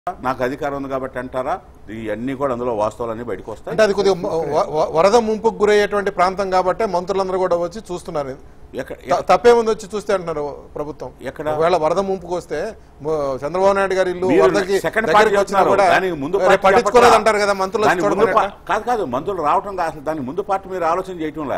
నాకు అధికారం ఉంది కాబట్టి అంటారా ఇవన్నీ కూడా అందులో వాస్తవాలన్నీ బయటకు వస్తాయి అంటే అది కొద్దిగా వ- వ- వరద ముంపుకు గురయ్యేటువంటి ప్రాంతం కాబట్టి మంత్రులందరూ కూడా వచ్చి చూస్తున్నారు ఎక్కడ త- తప్పేముంది వచ్చి చూస్తే అంటున్నారు ప్రభుత్వం ఎక్కడ? ఒకవేళ వరద ముంపుకు వస్తే మ- చంద్రబాబు నాయుడు గారి ఇల్లు మీరు వరదకి సెకండ్ దగ్గరికి పార్టీ వచ్చినా చెప్తున్నారు. కూడా దానికి ముందు రేపు పార్టీ పట్టించుకోలేదు చెప్పట్లా. అంటారు కదా మంత్రులు వచ్చి దానికి ముందు చూడమని పా- కాదు కాదు మంత్రులు రావటం కాదు అసలు దాని ముందు పార్టీ మీరు ఆలోచన చేయటంలే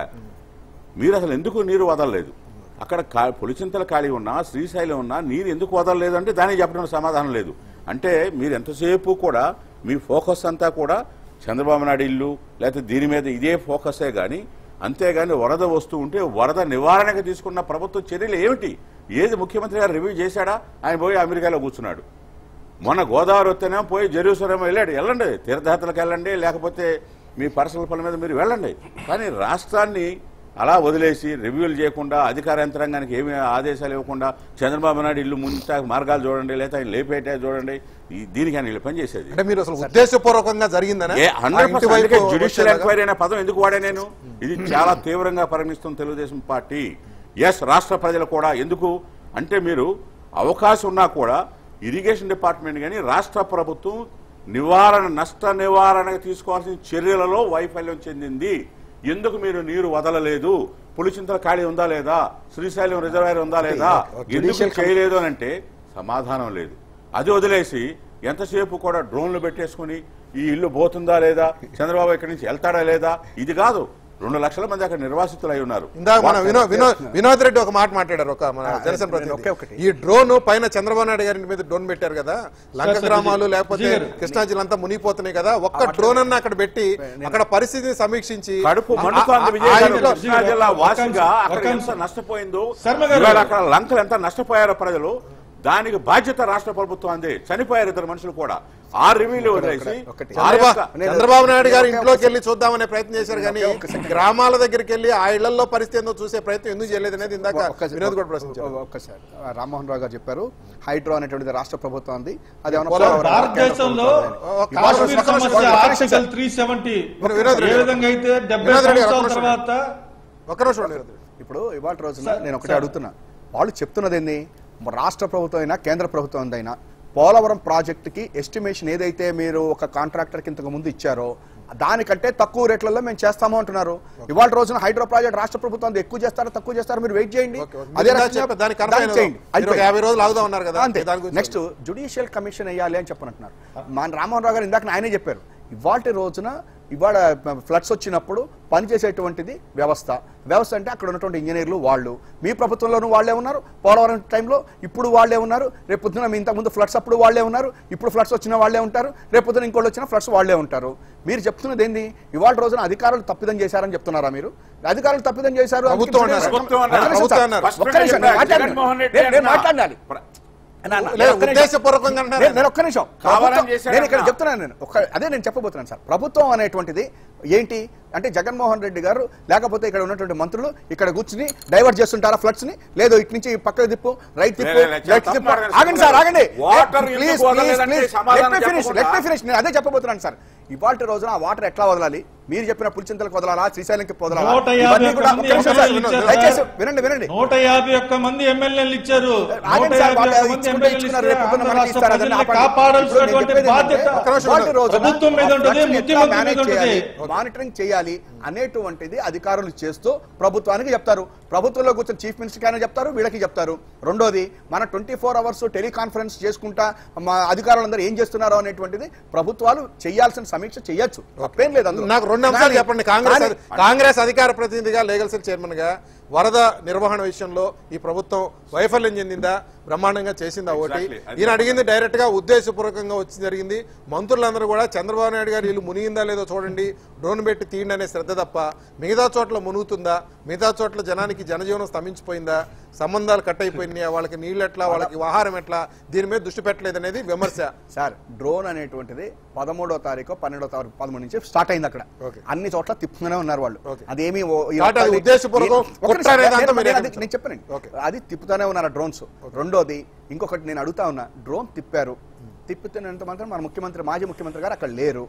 మీరు అసలు ఎందుకు నీరు వదలలేదు అక్కడ కా పులిచింతల ఖాళీ ఉన్నా శ్రీశైలం ఉన్నా నీరు ఎందుకు వదలలేదు అంటే దానికి చెప్పడం సమాధానం లేదు అంటే మీరు ఎంతసేపు కూడా మీ ఫోకస్ అంతా కూడా చంద్రబాబు నాయుడు ఇల్లు లేకపోతే దీని మీద ఇదే ఫోకసే కానీ అంతేగాని వరద వస్తూ ఉంటే వరద నివారణకు తీసుకున్న ప్రభుత్వ చర్యలు ఏమిటి ఏది ముఖ్యమంత్రి గారు రివ్యూ చేశాడా ఆయన పోయి అమెరికాలో కూర్చున్నాడు మొన్న గోదావరి వస్తేనే పోయి జెరూసలం వెళ్ళాడు వెళ్ళండి తీర్థయాత్రలకు వెళ్ళండి లేకపోతే మీ పర్సనల్ పనుల మీద మీరు వెళ్ళండి కానీ రాష్ట్రాన్ని అలా వదిలేసి రివ్యూలు చేయకుండా అధికార యంత్రాంగానికి ఏమీ ఆదేశాలు ఇవ్వకుండా చంద్రబాబు నాయుడు ఇల్లు ముంచా మార్గాలు చూడండి లేదా ఆయన లేపేటే చూడండి ఈ- దీనికి ఆయన వీళ్ళు పనిచేసేది అంటే మీరు అసలు ఉద్దేశపూర్వకంగా జరిగిందనే ఏ ఆ హండ్రెడ్ ఇంటి వైపు జ్యుడిషియల్ వచ్చేలాగా? ఎంక్వైరీ అనే పదం ఎందుకు వాడా నేను ఇది చాలా తీవ్రంగా పరిగణిస్తున్న తెలుగుదేశం పార్టీ ఎస్ రాష్ట్ర ప్రజలు కూడా ఎందుకు అంటే మీరు అవకాశం ఉన్నా కూడా ఇరిగేషన్ డిపార్ట్మెంట్ కానీ రాష్ట్ర ప్రభుత్వం నివారణ నష్ట నివారణకు తీసుకోవాల్సిన చర్యలలో వైఫల్యం చెందింది ఎందుకు మీరు నీరు వదలలేదు పులిచింతల ఖాళీ ఉందా లేదా శ్రీశైలం రిజర్వాయర్ ఉందా లేదా ఎందుకు చేయలేదు అని అంటే సమాధానం లేదు అది వదిలేసి ఎంతసేపు కూడా డ్రోన్లు పెట్టేసుకుని ఈ ఇల్లు పోతుందా లేదా చంద్రబాబు ఇక్కడి నుంచి వెళ్తాడా లేదా ఇది కాదు రెండు లక్షల మంది అక్కడ నిర్వాసితులు అయి ఉన్నారు ఇందాక మన వినోద్ వినోద్ వినోద్ రెడ్డి ఒక మాట మాట్లాడారు ఒక మన జనసేన నేను ఒకే ఒకటి. ప్రతినిధి ఈ డ్రోన్ పైన చంద్రబాబు నాయుడు గారి మీద డ్రోన్ పెట్టారు కదా లంక సార్, గ్రామాలు విజయ్ లేకపోతే గారు. కృష్ణా జిల్లా అంతా మునిగిపోతున్నాయి కదా ఒక్క డ్రోన్ అన్న అక్కడ పెట్టి అక్కడ పరిస్థితిని సమీక్షించి కడుపు ఆ- మండుతోంది ఆ- విజయ్ ఆ గారు. ఇంట్లో- కృష్ణా జిల్లా వాసిగా ఒక అక్కడ అంశం. ఎంత నష్టపోయిందో శర్మ గారు. ఇవాళ అక్కడ లంకలు ఎంత నష్టపోయారో ప్రజలు దానికి బాధ్యత రాష్ట్ర ప్రభుత్వం అంది చనిపోయారు ఇద్దరు మనుషులు కూడా ఆ రివ్యూలు వదిలేసి ఒకటి. ఆ చంద్రబా- యొక్క- నేను- చంద్రబాబు నాయుడు గారు నేను ఇంట్లోకి ఒకే వెళ్ళి చూద్దామనే ప్రయత్నం చేశారు కానీ గ్రామాల దగ్గరికి వెళ్ళి ఆ ఇళ్లలో పరిస్థితి ఏందో చూసే ప్రయత్నం ఎందుకు చేయలేదు అనేది ఇందాక ఒక్కసారి- వినోద్ కూడా ప్రశ్నించారు ఒక్కసారి ఆ, రామ్మోహన్ రావు గారు చెప్పారు హైడ్రో అనేటువంటిది రాష్ట్ర ప్రభుత్వం అంది అది ఏమన్నా పోలవరం పోలవరం భారతదేశంలో ఒక ఇవాళ కాశ్మీర్ ఒక్క నిమిషం, సమస్య ఒక్క నిమిషం article three seventy Vinod Reddy ఏ గారు. విధంగా అయితే డెబ్బై వినోద్ రెడ్డి గారు, సంవత్సరాల ఒక్క నిమిషం. తర్వాత ఒక్క నిమిషం వినోద్ రెడ్డి. ఇప్పుడు ఇవాళ రోజున సార్, నేను ఒకటే సార్. అడుగుతున్నా వాళ్ళు చెప్తున్నది ఏంది రాష్ట్ర ప్రభుత్వం అయినా కేంద్ర ప్రభుత్వం అయినా పోలవరం ప్రాజెక్టుకి ఎస్టిమేషన్ ఏదైతే మీరు ఒక కాంట్రాక్టర్ ఇంతకు ముందు ఇచ్చారో దానికంటే తక్కువ రేట్లలో మేము చేస్తాము అంటున్నారు ఇవాళ రోజున హైడ్రో ప్రాజెక్ట్ రాష్ట్ర ప్రభుత్వం ఎక్కువ చేస్తారో తక్కువ చేస్తారో మీరు వెయిట్ చేయండి ఓకే, ఓకే. అదే మీరు రకంగా చెప్పారు, దానికి దాన్ని కన్ఫైన్ చేయండి మీరు ఒక అయిపోయింది. యాభై రోజులు ఆగుదాం అన్నారు కదా అంతే దాని గురించి నెక్స్ట్ జుడిషియల్ కమిషన్ వేయాలి అని చెప్పనంటున్నారు మన రామ్మోహన్ రావు గారు ఇందాక ఆయనే చెప్పారు ఇవాళ రోజున ఇవాళ ఫ్లడ్స్ వచ్చినప్పుడు పనిచేసేటువంటిది వ్యవస్థ వ్యవస్థ అంటే అక్కడ ఉన్నటువంటి ఇంజనీర్లు వాళ్ళు మీ ప్రభుత్వంలోనూ వాళ్ళే ఉన్నారు పోలవరం టైంలో ఇప్పుడు వాళ్ళే ఉన్నారు రేపు పొద్దున మీ ఇంతకుముందు ఫ్లడ్స్ అప్పుడు వాళ్ళే ఉన్నారు ఇప్పుడు ఫ్లడ్స్ వచ్చిన వాళ్ళే ఉంటారు రేపు పొద్దున ఇంకోళ్ళు వచ్చిన ఫ్లడ్స్ వాళ్ళే ఉంటారు మీరు చెప్తున్నది ఏంది ఇవాళ రోజున అధికారులు తప్పిదం చేశారని చెప్తున్నారా మీరు అధికారులు తప్పిదం చేశారు అని ప్రభుత్వం చెప్పి- అన్నారు. ప్రభుత్వం ఒక్క అన్నారు. నిమిషం ప్రభుత్వం సార్. అన్నారు. ఒక్క నిమిషం నేను మాట్లాడాను. జగన్మోహన్ రెడ్డి నేను- నేను అన్నా. మాట్లాడాలి నా- నా- లేదు, ఒక్క నిమిషం. ఉద్దేశపూర్వకంగా అంటున్నారు. నేను- నేను ఒక్క నిమిషం కావాలని ప్రభుత్వం- చేశాడన్నా. నేను ఇక్కడ చెప్తున్నాను నేను ఒక్క అదే నేను చెప్పబోతున్నాను సార్ ప్రభుత్వం అనేటువంటిది ఏంటి అంటే జగన్మోహన్ రెడ్డి గారు లేకపోతే ఇక్కడ ఉన్నటువంటి మంత్రులు ఇక్కడ కూర్చుని డైవర్ట్ చేస్తుంటారా ఫ్లడ్స్ ని లేదు ఇటు నుంచి పక్కకు తిప్పు రైట్ తిప్పు లే, లే, లే, లెఫ్ట్ తప్పు తిప్పు మాట్లాడారు ఆగండి సార్ ఆగండి వాటర్ ప్లీజ్ ఎందుకు వదలలేదంటే సమాధానం ఫినిష్ చెప్పకుండా- లెట్ మీ ఫినిష్ నేను అదే చెప్పబోతున్నాను సార్ ఇవాళ రోజున ఆ వాటర్ ఎట్లా వదలాలి మీరు చెప్పిన పులిచింతలకు వదలాలా శ్రీశైలంకి వదలాలా నూట యాభై ఇవన్నీ ఒక్క కూడా మంది ఒక్క నిమిషం సార్, ఎమ్మెల్యేలు ఇచ్చారు దయచేసి సార్. వినండి వినండి నూట యాభై ఒక్క మంది ఎమ్మెల్యేలు ఇచ్చారు నూట ఆగండి సార్, యాభై వాళ్ళు ఒక్క మంది ఇచ్చుకుంటే ఎమ్మెల్యేలు ఇచ్చుకున్నారు. ఇస్తే రేపు పొద్దున్న ఆంధ్ర మనకి రాష్ట్ర ఇస్తారు. అదన్నీ ప్రజల్ని ఆపండి. కాపాడాల్సినటువంటి ఇప్పుడు నేను చెప్పేది బాధ్యత ఏంటంటే, వాటి రోజున ప్రభుత్వం మీద ఆ ఉంటుంది ఫ్లడ్స్ని ఎట్లా ముఖ్యమంత్రి మేనేజ్ మీద ఉంటుంది చేయాలి, మానిటరింగ్ చేయాలి అనేటువంటిది అధికారులు చేస్తూ ప్రభుత్వానికి చెప్తారు ప్రభుత్వంలో కూర్చొని చీఫ్ మినిస్టర్ అయినా చెప్తారు వీళ్ళకి చెప్తారు రెండోది మన ట్వంటీ ఫోర్ అవర్స్ టెలికాన్ఫరెన్స్ చేసుకుంటా మా అధికారులందరూ ఏం చేస్తున్నారో అనేటువంటిది ప్రభుత్వాలు చేయాల్సిన సమీక్ష చేయొచ్చు తప్పేం లేదు అందులో. నాకు రెండు అంశాలు కానీ- చెప్పండి కాంగ్రెస్ కానీ- కాంగ్రెస్ అధికార ప్రతినిధిగా లీగల్ సెల్ చైర్మన్ గా వరద నిర్వహణ విషయంలో ఈ ప్రభుత్వం వైఫల్యం చెందిందా బ్రహ్మాండంగా చేసిందా ఒకటి Exactly. అది ఈయన అడిగింది డైరెక్ట్ గా ఉద్దేశపూర్వకంగా వచ్చి జరిగింది మంత్రులందరూ కూడా చంద్రబాబు నాయుడు గారు ఇల్లు మునిగిందా లేదో చూడండి డ్రోన్ పెట్టి తీయండి అనే శ్రద్ధ తప్ప మిగతా చోట్ల మునుగుతుందా మిగతా చోట్ల జనానికి జనజీవనం స్తంభించిపోయిందా సంబంధాలు కట్ అయిపోయినాయా వాళ్ళకి నీళ్ళు ఎట్లా వాళ్ళకి ఆహారం ఎట్లా దీని మీద దృష్టి పెట్టలేదు అనేది విమర్శ సార్ డ్రోన్ అనేటువంటిది పదమూడో తారీఖు పన్నెండో తారీఖు పదమూడు నుంచి స్టార్ట్ అయింది అక్కడ ఓకే. అన్ని చోట్ల తిప్పుతూనే ఉన్నారు వాళ్ళు ఓకే. అదేమి ఓ- ఈ కాబట్టి అది ఒక్క- ఉద్దేశపూర్వకం ఒక్క నిమిషం, కుట్ర అనేది నేను- అంతా మీరు నేను- అది- ఎక్కడ నేను చెప్పానండి ఓకే. అది తిప్పుతూనే ఉన్నారు డ్రోన్స్ రెండోది ఇంకొకటి నేను అడుగుతా ఉన్నా డ్రోన్ తిప్పారు తిప్పుతున్నంత మాత్రం మన ముఖ్యమంత్రి మాజీ ముఖ్యమంత్రి గారు అక్కడ లేరు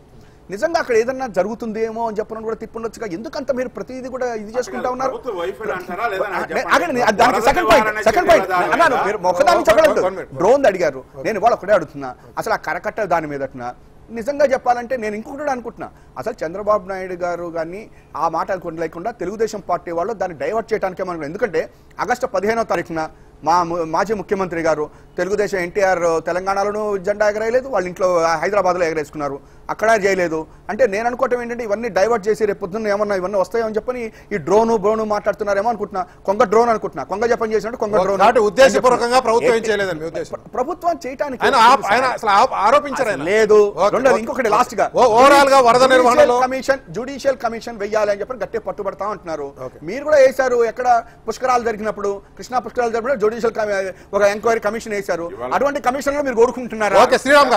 నిజంగా అక్కడ ఏదన్నా జరుగుతుందేమో అని చెప్పని కూడా తిప్పుండొచ్చుగా ఎందుకంత మీరు ప్రతిదీ కూడా ఇది చేసుకుంటా ఉన్నారు ప్రభుత్వ వైఫల్యం అంటారా లేదా నాకు అదే- చెప్పండి. ఆగండి, అది దానికి వరద సెకండ్ పాయింట్ నివారణ సెకండ్ చర్యల పాయింట్ దాని అన్నాను మీద మీరు ఒకదాన్ని One చెప్పలేదు minute. డ్రోన్ అడిగారు నేను ఇవాళ ఒకటే అడుగుతున్నా అసలు ఆ కరకట్ట దాని మీదట్న నిజంగా చెప్పాలంటే నేను ఇంకొకటి కూడా అనుకుంటున్నా అసలు చంద్రబాబు నాయుడు గారు కానీ ఆ మాట అనుకోండి లేకుండా తెలుగుదేశం పార్టీ వాళ్ళు దాన్ని డైవర్ట్ చేయడానికే మనం ఎందుకంటే ఆగస్టు పదిహేనో తారీఖున మా ము- మాజీ ముఖ్యమంత్రి గారు తెలుగుదేశం ఎన్టీఆర్ తెలంగాణలోనూ జెండా ఎగరేయలేదు వాళ్ళ ఇంట్లో హైదరాబాద్లో ఎగరేసుకున్నారు అక్కడ చేయలేదు అంటే నేను అనుకోవటం ఏంటంటే ఇవన్నీ డైవర్ట్ చేసి రేపు పొద్దున్న ఏమన్నా ఇవన్నీ వస్తాయని చెప్పని ఈ డ్రోను బ్రోను మాట్లాడుతున్నారేమో అనుకుంటున్నా కొంగ డ్రోన్ అనుకుంటున్నా కొంగ జపం చేసినట్టు కొంగ డ్రోన్ కాబట్టి ఉద్దేశపూర్వకంగా ప్రభుత్వం ఏం చేయలేదని మీ ఉద్దేశం ప్రభుత్వం చేయటానికి ఆయన ఆప్- ఆయన అసలు ఆప్- ఆరోపించారు ఆయన లేదు ఓకే, రెండోది ఓకే. ఇంకొకటి లాస్ట్ గా ఓ- ఓవరాల్ గా వరద నిర్వహణలో కమిషన్ జుడిషియల్ కమిషన్ వెయ్యాలి అని చెప్పి గట్టిగా పట్టుబడతా అంటున్నారు ఓకే. మీరు కూడా వేశారు ఎక్కడ పుష్కరాలు జరిగినప్పుడు కృష్ణా పుష్కరాలు జరిగినప్పుడు జుడిషియల్ ఒక ఎంక్వైరీ కమిషన్ వేశారు ఇవాళ- అటువంటి కమిషన్ మీరు కోరుకుంటున్నారా ఓకే శ్రీరామ్ గారు